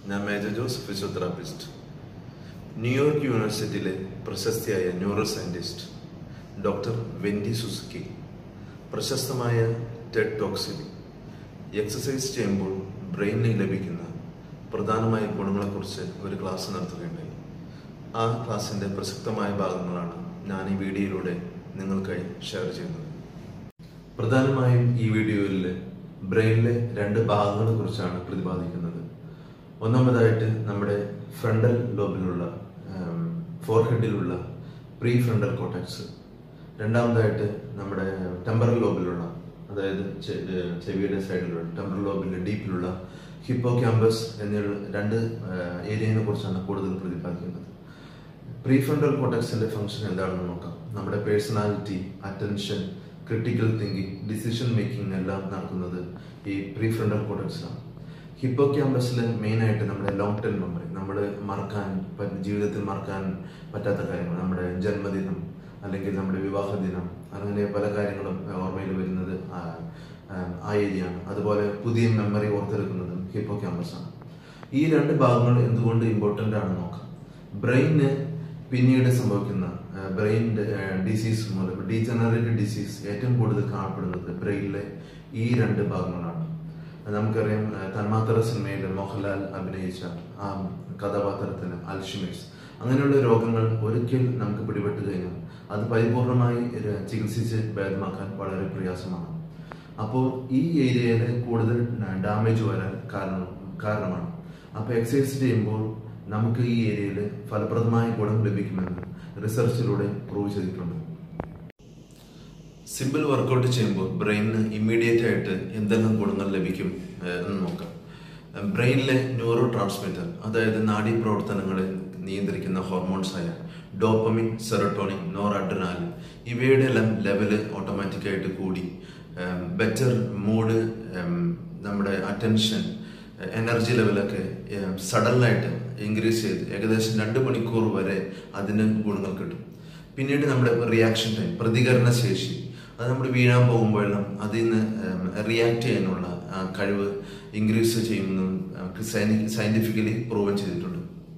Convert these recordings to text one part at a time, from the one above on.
ഞാൻ major Jose physiotherapist New York യൂണിവേഴ്സിറ്റിയിലെ പ്രശസ്തിയായ neuro scientist doctor Wendy Suzuki പ്രശസ്തമായ ടെഡ് ടോക്സിൽ എക്സസൈസ് ചെയ്യുമ്പോൾ ബ്രെയിനിന് ലഭിക്കുന്ന പ്രധാനമായ ഗുണങ്ങളെക്കുറിച്ച് ഒരു ക്ലാസ് നടത്തുകയുണ്ടായി ആ ക്ലാസ്സിൻ്റെ പ്രസക്തമായ ഭാഗങ്ങളാണ് ഞാൻ ഈ വീഡിയോയിലൂടെ നിങ്ങൾക്കായി ഷെയർ ചെയ്യുന്നത് പ്രധാനമായും ഈ വീഡിയോയിൽ ബ്രെയിനിലെ രണ്ട് ഭാഗങ്ങളെ കുറിച്ചാണ് പ്രതിപാദിക്കുന്നത് ഒന്നാമതായിട്ട് നമ്മുടെ ഫ്രണ്ടൽ ലോബിലുള്ള ഫോർഹെഡിലുള്ള പ്രീ ഫ്രണ്ടൽ കോട്ടക്സ് രണ്ടാമതായിട്ട് നമ്മുടെ ടെമ്പറൽ ലോബിലുള്ള അതായത് ചെ- ഏഹ് ചെവിയുടെ സൈഡിലുള്ള ടെമ്പറൽ ലോബിന്റെ ഡീപ്പിലുള്ള ഹിപ്പോ ക്യാമ്പസ് എന്നീ രണ്ട് ഏരിയനെ കുറിച്ചാണ് കൂടുതൽ പ്രതിപാദിക്കുന്നത് പ്രീ ഫ്രണ്ടൽ കോട്ടക്സിന്റെ ഫംഗ്ഷൻ എന്താണെന്ന് നോക്കാം നമ്മുടെ personality attention critical thinking decision making എല്ലാം നടക്കുന്നത് ഈ പ്രീ ഫ്രണ്ടൽ കോട്ടക്സിലാണ് ഹിപ്പോ ക്യാമ്പസിൽ മെയിൻ ആയിട്ട് നമ്മുടെ ലോങ് ടേം മെമ്മറി നമ്മൾ മറക്കാൻ പ- ജീവിതത്തിൽ മറക്കാൻ പറ്റാത്ത കാര്യങ്ങൾ നമ്മുടെ ജന്മദിനം അല്ലെങ്കിൽ നമ്മുടെ വിവാഹ ദിനം അങ്ങനെ പല കാര്യങ്ങളും ഓർമ്മയിൽ വരുന്നത് ആ ആ ഏരിയയാണ് അതുപോലെ പുതിയ മെമ്മറി ഓർത്തെടുക്കുന്നതും ഹിപ്പോ ക്യാമ്പസ് ആണ് ഈ രണ്ട് ഭാഗങ്ങൾ എന്തുകൊണ്ട് ഇമ്പോർട്ടൻ്റ് ആണെന്ന് നോക്കാം ബ്രെയിന് പിന്നീട് സംഭവിക്കുന്ന ബ്രെയിൻ ഡിസീസ് മൂലം ഡീജനറേറ്റഡ് ഡിസീസ് ഏറ്റവും കൂടുതൽ കാണപ്പെടുന്നത് ബ്രെയിനിലെ ഈ രണ്ട് ഭാഗങ്ങളാണ് നമുക്കറിയാം ആ, തന്മാത്ര സിനിമയിൽ മോഹൻലാൽ അഭിനയിച്ച ആ കഥാപാത്രത്തിന് അൽഷിമേഴ്സ് അങ്ങനെയുള്ള രോഗങ്ങൾ ഒരിക്കൽ നമുക്ക് പിടിപെട്ട് കഴിഞ്ഞാൽ അത് പരിപൂർണമായി ര- ചികിത്സിച്ച് ഭേദമാക്കാൻ വളരെ പ്രയാസമാണ് അപ്പോൾ ഈ ഏരിയയിൽ കൂടുതൽ ഡാമേജ് വരാൻ കാരണം കാരണമാണ് അപ്പോൾ എക്സസൈസ് ചെയ്യുമ്പോൾ നമുക്ക് ഈ ഏരിയയിൽ ഫലപ്രദമായ ഗുണം ലഭിക്കുമെന്ന് റിസർച്ചിലൂടെ പ്രൂവ് ചെയ്തിട്ടുണ്ട് സിമ്പിൾ വർക്കൗട്ട് ചെയ്യുമ്പോൾ ബ്രെയിനിന് ഇമ്മീഡിയറ്റ് ആയിട്ട് എന്തെല്ലാം ഗുണങ്ങൾ ലഭിക്കും ഏഹ്, എന്ന് നോക്കാം ബ്രെയിനിലെ ന്യൂറോ ട്രാൻസ്മിറ്റർ അതായത് നാഡീ പ്രവർത്തനങ്ങളെ നിയന്ത്രിക്കുന്ന ഹോർമോൺസ് ആയ ഡോപ്പമിൻ സെറട്ടോണിൻ നോർ അഡ്രിനാലിൻ ഇവയുടെ എല്ലാം ലെവല് ഓട്ടോമാറ്റിക്കായിട്ട് കൂടി ബെറ്റർ മൂഡ് നമ്മുടെ അറ്റൻഷൻ എനർജി ലെവലൊക്കെ സഡനായിട്ട് ഇൻക്രീസ് ചെയ്ത് ഏകദേശം രണ്ട് മണിക്കൂർ വരെ അതിന് ഗുണങ്ങൾ കിട്ടും പിന്നീട് നമ്മുടെ റിയാക്ഷൻ ടൈം പ്രതികരണ ശേഷി അത് നമ്മൾ വീഴാൻ പോകുമ്പോഴെല്ലാം അതിൽ നിന്ന് റിയാക്ട് ചെയ്യാനുള്ള ആ, കഴിവ് ഇൻക്രീസ് ചെയ്യുമെന്നും സയന്റിഫിക്കലി പ്രൂവൻ ചെയ്തിട്ടുണ്ട്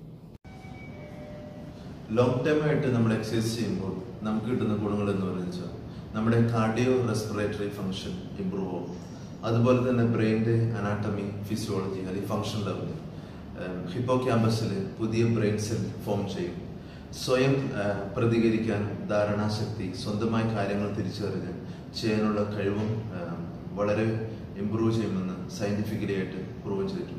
ലോങ് ടൈം ആയിട്ട് നമ്മൾ എക്സസൈസ് ചെയ്യുമ്പോൾ നമുക്ക് കിട്ടുന്ന ഗുണങ്ങൾ എന്ന് പറയുന്നത് നമ്മുടെ കാർഡിയോ റെസ്പിറേറ്ററി ഫംഗ്ഷൻ ഇമ്പ്രൂവ് ആവും അതുപോലെ തന്നെ ബ്രെയിൻ്റെ അനാട്ടമി ഫിസിയോളജി അല്ലെങ്കിൽ ഫംഗ്ഷൻ ലെവൽ ഹിപ്പോ ക്യാമ്പസിൽ പുതിയ ബ്രെയിൻ സെൽ ഫോം ചെയ്യും സ്വയം ആ, പ്രതികരിക്കാനും ധാരണാശക്തി സ്വന്തമായി കാര്യങ്ങൾ തിരിച്ചറിഞ്ഞ് ചെയ്യാനുള്ള കഴിവും ആ, വളരെ ഇമ്പ്രൂവ് ചെയ്യുമെന്ന് സയന്റിഫിക്കലി ആയിട്ട് പ്രൂവ് ചെയ്തിട്ടുണ്ട്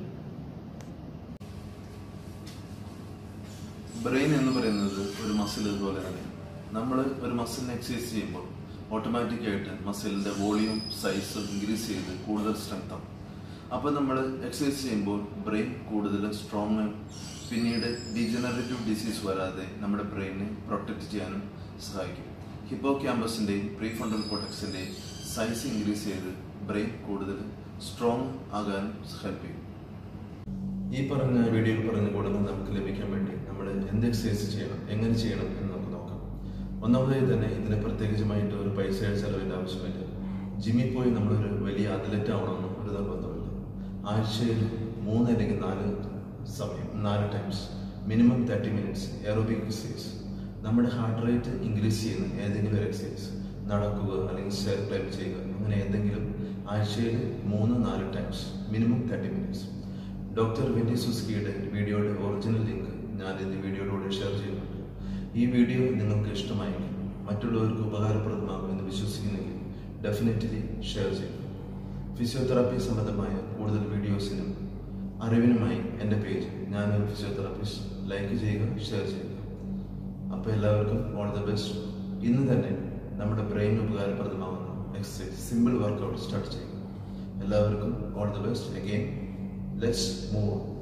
ബ്രെയിൻ എന്ന് പറയുന്നത് ഒരു മസിൽ പോലെ തന്നെ നമ്മൾ ഒരു മസിലിനെ എക്സസൈസ് ചെയ്യുമ്പോൾ ഓട്ടോമാറ്റിക് ആയിട്ട് മസിലിന്റെ വോളിയം സൈസ് ഇൻക്രീസ് ചെയ്ത് കൂടുതൽ സ്ട്രെങ്ത് ആവും അപ്പോൾ നമ്മൾ എക്സസൈസ് ചെയ്യുമ്പോൾ ബ്രെയിൻ കൂടുതൽ സ്ട്രോങ് ആവും പിന്നീട് ഡീജനറേറ്റീവ് ഡിസീസ് വരാതെ നമ്മുടെ ബ്രെയിനെ പ്രൊട്ടക്ട് ചെയ്യാനും സഹായിക്കും ഹിപ്പോ ക്യാമ്പസിൻ്റെയും പ്രീ ഫണ്ടൽ കോട്ടക്സിൻ്റെയും സൈസ് ഇൻക്രീസ് ചെയ്ത് ബ്രെയിൻ കൂടുതൽ സ്ട്രോങ് ആകാനും ഹെൽപ്പ് ചെയ്യും ഈ പറഞ്ഞ വീഡിയോയിൽ പറഞ്ഞ ഗുണങ്ങൾ നമുക്ക് ലഭിക്കാൻ വേണ്ടി നമ്മൾ എന്ത് എക്സസൈസ് ചെയ്യണം എങ്ങനെ ചെയ്യണം എന്ന് നമുക്ക് നോക്കാം ഒന്നാമതായി തന്നെ ഇതിന് പ്രത്യേകിച്ചുമായിട്ട് ഒരു പൈസയുടെ ചെലവിൻ്റെ ആവശ്യമില്ല ജിമ്മിൽ പോയി നമ്മളൊരു വലിയ അത്ലറ്റ് ആവണമെന്ന് ഒരു നിർബന്ധമില്ല ആഴ്ചയിൽ മൂന്ന് അല്ലെങ്കിൽ നാല് സമയം നാല് times minimum thirty minutes aerobic exercise നമ്മുടെ ഹാർട്ട് റേറ്റ് ഇൻക്രീസ് ചെയ്യുന്ന ഏതെങ്കിലും ഒരു എക്സസൈസ് നടക്കുക അല്ലെങ്കിൽ സ്റ്റെയർ ക്ലൈം ചെയ്യുക അങ്ങനെ ഏതെങ്കിലും ആഴ്ചയിൽ മൂന്ന് നാല് times minimum thirty minutes doctor Wendy സുസ്കിയുടെ വീഡിയോയുടെ ഒറിജിനൽ ലിങ്ക് ഞാൻ ഇന്ന് വീഡിയോയിലൂടെ ഷെയർ ചെയ്യുന്നുണ്ട് ഈ വീഡിയോ നിങ്ങൾക്ക് ഇഷ്ടമായെങ്കിൽ മറ്റുള്ളവർക്ക് ഉപകാരപ്രദമാകുമെന്ന് വിശ്വസിക്കുന്നെങ്കിൽ ഡെഫിനറ്റ്ലി ഷെയർ ചെയ്യുക ഫിസിയോതെറാപ്പി സംബന്ധമായ കൂടുതൽ വീഡിയോസിനും അറിവിനുമായി എൻ്റെ പേജ് ഞാനൊരു ഫിസിയോതെറാപ്പിസ്റ്റ് ലൈക്ക് ചെയ്യുക ഷെയർ ചെയ്യുക അപ്പോൾ എല്ലാവർക്കും ഓൾ ദ ബെസ്റ്റ് ഇന്ന് തന്നെ നമ്മുടെ ബ്രെയിൻ ഉപകാരപ്രദമാകുന്ന എക്സസൈസ് സിമ്പിൾ വർക്കൗട്ട് സ്റ്റാർട്ട് ചെയ്യുക എല്ലാവർക്കും all the best again let's move